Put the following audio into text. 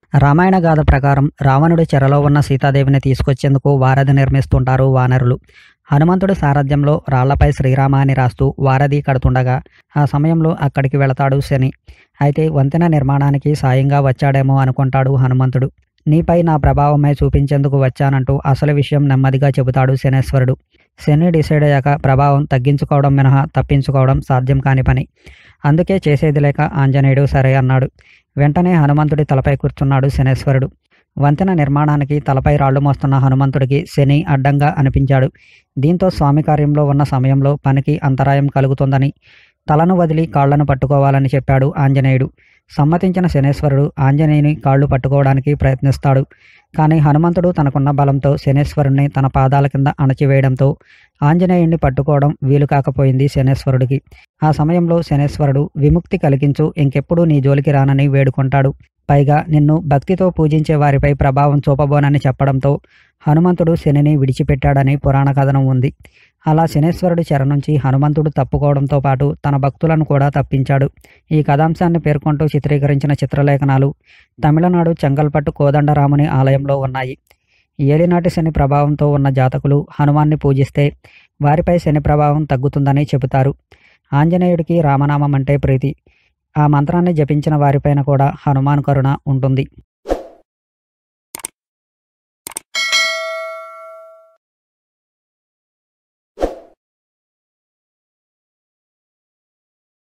రామాయణ గాథ ప్రకారం రావణుడి చెరలో ఉన్న సీతాదేవిని తీసుకొచ్చేందుకు వారధి నిర్మిస్తుంటారు వానరులు హనుమంతుడి సారథ్యంలో రాళ్లపై శ్రీరామ అని రాస్తూ వారధి కడుతుండగా ఆ సమయంలో అక్కడికి వెళతాడు శని అయితే వంతెన నిర్మాణానికి సాయంగా వచ్చాడేమో అనుకుంటాడు హనుమంతుడు నీపై నా ప్రభావమే చూపించేందుకు వచ్చానంటూ అసలు విషయం నెమ్మదిగా చెబుతాడు శనేశ్వరుడు శని డిసైడ్ అయ్యాక ప్రభావం తగ్గించుకోవడం మినహా తప్పించుకోవడం సాధ్యం కాని పని అందుకే చేసేది లేక ఆంజనేయుడు సరే అన్నాడు వెంటనే హనుమంతుడి తలపై కూర్చున్నాడు శనేశ్వరుడు వంతెన నిర్మాణానికి తలపై రాళ్లు మోస్తున్న హనుమంతుడికి శని అడ్డంగా అనిపించాడు దీంతో స్వామి కార్యంలో ఉన్న సమయంలో పనికి అంతరాయం కలుగుతుందని తలను వదిలి కాళ్లను పట్టుకోవాలని చెప్పాడు ఆంజనేయుడు సమ్మతించిన శనేశ్వరుడు ఆంజనేయుని కాళ్ళు పట్టుకోవడానికి ప్రయత్నిస్తాడు కానీ హనుమంతుడు తనకున్న బలంతో శనేశ్వరుణ్ణి తన పాదాల కింద అణచివేయడంతో ఆంజనేయుణ్ణి పట్టుకోవడం వీలు కాకపోయింది శనేశ్వరుడికి ఆ సమయంలో శనేశ్వరుడు విముక్తి కలిగించు ఇంకెప్పుడు నీ జోలికి రానని వేడుకుంటాడు పైగా నిన్ను భక్తితో పూజించే వారిపై ప్రభావం చూపబోనని చెప్పడంతో హనుమంతుడు శనిని విడిచిపెట్టాడని పురాణ కథనం ఉంది అలా శనేశ్వరుడి చెర నుంచి హనుమంతుడు తప్పుకోవడంతో పాటు తన భక్తులను కూడా తప్పించాడు ఈ కథాంశాన్ని పేర్కొంటూ చిత్రీకరించిన చిత్రలేఖనాలు తమిళనాడు చెంగల్పట్టు కోదండరాముని ఆలయంలో ఉన్నాయి ఏలినాటి శని ప్రభావంతో ఉన్న జాతకులు హనుమాన్ని పూజిస్తే వారిపై శని ప్రభావం తగ్గుతుందని చెబుతారు ఆంజనేయుడికి రామనామం అంటే ప్రీతి ఆ మంత్రాన్ని జపించిన వారిపైన కూడా హనుమాన్ కరుణ ఉంటుంది